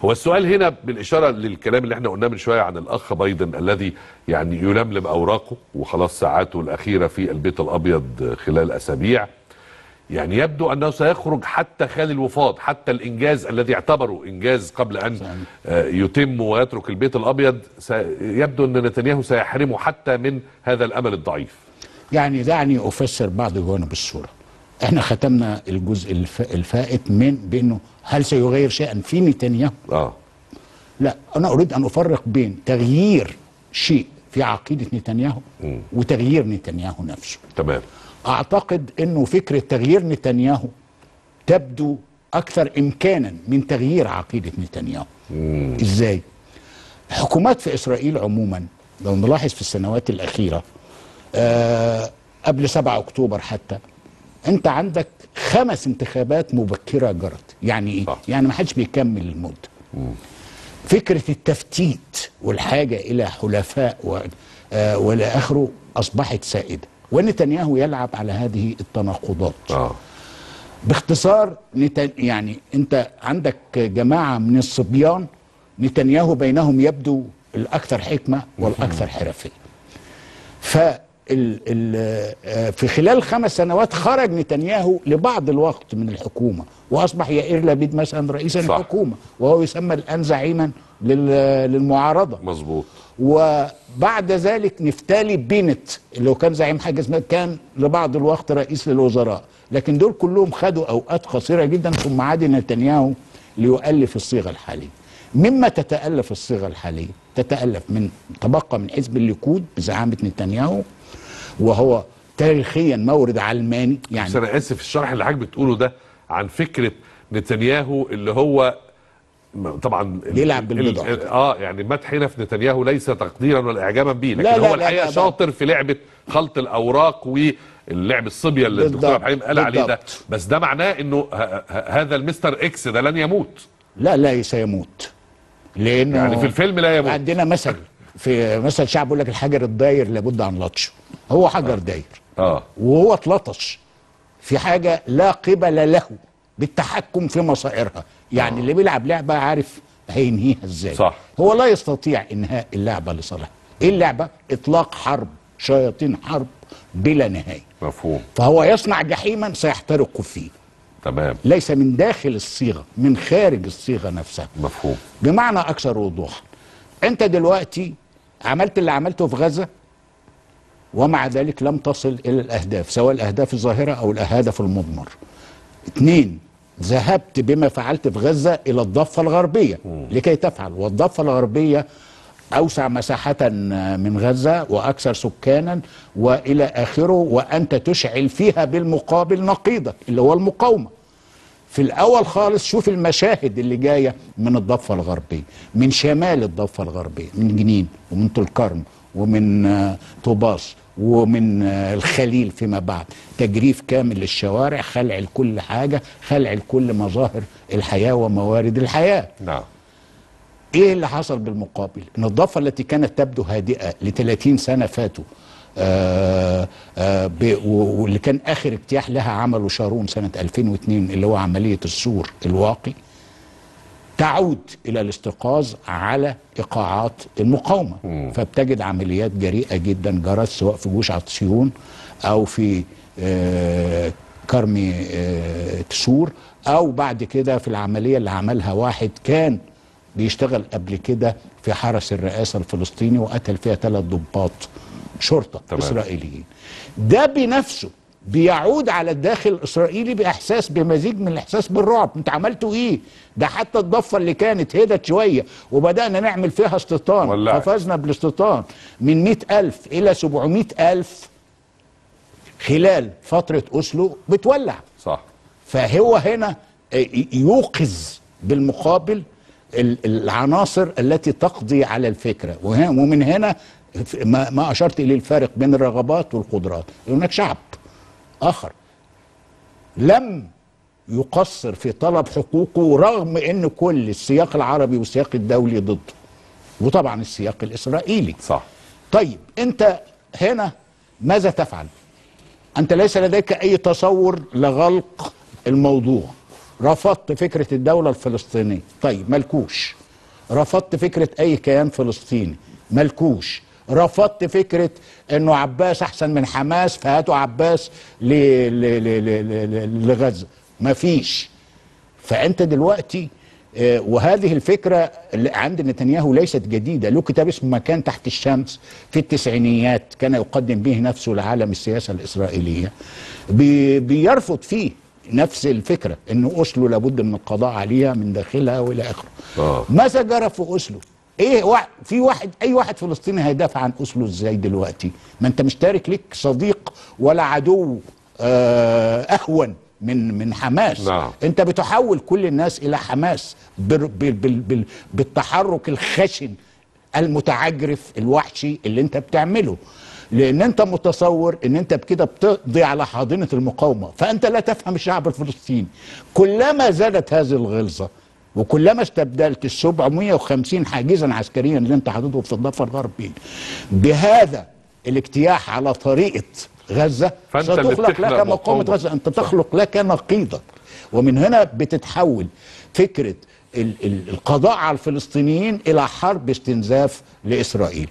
هو السؤال هنا بالاشاره للكلام اللي احنا قلناه من شويه عن الاخ بايدن الذي يعني يلملم اوراقه وخلاص ساعاته الاخيره في البيت الابيض خلال اسابيع يعني يبدو انه سيخرج حتى خالي الوفاض حتى الانجاز الذي اعتبره انجاز قبل ان آه، يتم ويترك البيت الابيض سي- يبدو ان نتنياهو سيحرمه حتى من هذا الامل الضعيف يعني دعني افسر بعض جوانب الصوره احنا ختمنا الجزء الف... الفائت من بانه هل سيغير شيئا في نتنياهو اه لا انا اريد ان افرق بين تغيير شيء في عقيده نتنياهو وتغيير نتنياهو نفسه تمام اعتقد انه فكره تغيير نتنياهو تبدو اكثر امكانا من تغيير عقيده نتنياهو ازاي الحكومات في اسرائيل عموما لو نلاحظ في السنوات الاخيره آه قبل 7 اكتوبر حتى انت عندك خمس انتخابات مبكره جرت يعني ايه صح. يعني ما حدش بيكمل المده فكره التفتيت والحاجه الى حلفاء و... آه والى اخره اصبحت سائده ونتنياهو يلعب على هذه التناقضات اه باختصار نتن... يعني انت عندك جماعه من الصبيان نتنياهو بينهم يبدو الاكثر حكمه والاكثر حرفيه. ف ال... ال... آه، في خلال خمس سنوات خرج نتنياهو لبعض الوقت من الحكومه واصبح يائير لبيد مثلا رئيسا صح. الحكومه وهو يسمى الان زعيما لل... للمعارضه مظبوط وبعد ذلك نفتالي بينت اللي هو كان زعيم حاجه اسمها كان لبعض الوقت رئيس للوزراء لكن دول كلهم خدوا اوقات قصيره جدا ثم عاد نتنياهو ليؤلف الصيغه الحاليه مما تتالف الصيغه الحاليه تتالف من تبقى من حزب الليكود بزعامه نتنياهو وهو تاريخيا مورد علماني يعني بس انا اسف الشرح اللي حضرتك بتقوله ده عن فكره نتنياهو اللي هو م- طبعا ال- بيلعب ال- بالبضاعة. ال- اه يعني مدح هنا في نتنياهو ليس تقديرا ولا اعجابا بيه لكن لا، لا، هو لا، الحقيقه لا، لا. شاطر في لعبه خلط الاوراق واللعب الصبيه اللي الدكتور بالضبط، عبد الحليم قال عليه ده بالضبط. بس ده معناه انه ه- ه- هذا المستر اكس ده لن يموت لا لا سيموت لانه يعني في الفيلم لا يموت عندنا مثل في مثل شعب يقول لك الحجر الداير لابد عن لطشه هو حجر داير اه وهو اتلطش في حاجه لا قبل له بالتحكم في مصائرها يعني اللي بيلعب لعبه عارف هينهيها ازاي صح. هو لا يستطيع انهاء اللعبه لصالحه ايه اللعبه اطلاق حرب شياطين حرب بلا نهايه مفهوم فهو يصنع جحيما سيحترق فيه تمام ليس من داخل الصيغه من خارج الصيغه نفسها مفهوم بمعنى اكثر وضوحا انت دلوقتي عملت اللي عملته في غزه ومع ذلك لم تصل الى الاهداف سواء الاهداف الظاهره او الهدف المضمر اثنين ذهبت بما فعلت في غزه الى الضفه الغربيه لكي تفعل والضفه الغربيه اوسع مساحه من غزه واكثر سكانا والى اخره وانت تشعل فيها بالمقابل نقيضك اللي هو المقاومه في الاول خالص شوف المشاهد اللي جايه من الضفه الغربيه من شمال الضفه الغربيه من جنين ومن طول كرم ومن آه، طوباس ومن آه، الخليل فيما بعد تجريف كامل للشوارع خلع لكل حاجه خلع لكل مظاهر الحياه وموارد الحياه نعم ايه اللي حصل بالمقابل ان الضفه التي كانت تبدو هادئه ل 30 سنه فاتوا آه آه ب- و- واللي كان اخر اجتياح لها عمله شارون سنه 2002 اللي هو عمليه السور الواقي تعود الى الاستيقاظ على ايقاعات المقاومه فبتجد عمليات جريئه جدا جرت سواء في جيوش عطسيون او في آه كرمي آه تسور او بعد كده في العمليه اللي عملها واحد كان بيشتغل قبل كده في حرس الرئاسه الفلسطيني وقتل فيها ثلاث ضباط شرطه تمام. اسرائيليين ده بنفسه بيعود على الداخل الاسرائيلي باحساس بمزيج من الاحساس بالرعب انت عملتوا ايه ده حتى الضفه اللي كانت هدت شويه وبدانا نعمل فيها استيطان ولعت. ففزنا بالاستيطان من مئة ألف إلى سبعمائة ألف خلال فترة أسلو بتولع صح فهو هنا يوقظ بالمقابل ال- العناصر التي تقضي على الفكره وه- ومن هنا ما ما اشرت اليه الفارق بين الرغبات والقدرات هناك شعب اخر لم يقصر في طلب حقوقه رغم ان كل السياق العربي والسياق الدولي ضده وطبعا السياق الاسرائيلي صح طيب انت هنا ماذا تفعل انت ليس لديك اي تصور لغلق الموضوع رفضت فكره الدوله الفلسطينيه طيب ملكوش رفضت فكره اي كيان فلسطيني ملكوش رفضت فكره انه عباس احسن من حماس فهاتوا عباس ل- ل- ل- ل- ل- لغزه مفيش فانت دلوقتي آه، وهذه الفكره اللي عند نتنياهو ليست جديده له كتاب اسمه مكان تحت الشمس في التسعينيات كان يقدم به نفسه لعالم السياسه الاسرائيليه بي بيرفض فيه نفس الفكره انه اوسلو لابد من القضاء عليها من داخلها والى اخره آه. ماذا جرى في اوسلو ايه وا- في واحد اي واحد فلسطيني هيدافع عن اوسلو ازاي دلوقتي ما انت مش تارك ليك صديق ولا عدو آه اهون من من حماس نعم. انت بتحول كل الناس الى حماس بال بال بال بال بالتحرك الخشن المتعجرف الوحشي اللي انت بتعمله لان انت متصور ان انت بكده بتقضي على حاضنه المقاومه فانت لا تفهم الشعب الفلسطيني كلما زادت هذه الغلظه وكلما استبدلت ال 750 حاجزا عسكريا اللي انت حاططهم في الضفه الغربي بهذا الاجتياح على طريقه غزه فأنت اللي ستخلق بتخلق لك مقاومه مقاومة. غزه انت تخلق لك نقيضك ومن هنا بتتحول فكره ال- ال- القضاء على الفلسطينيين الى حرب استنزاف لاسرائيل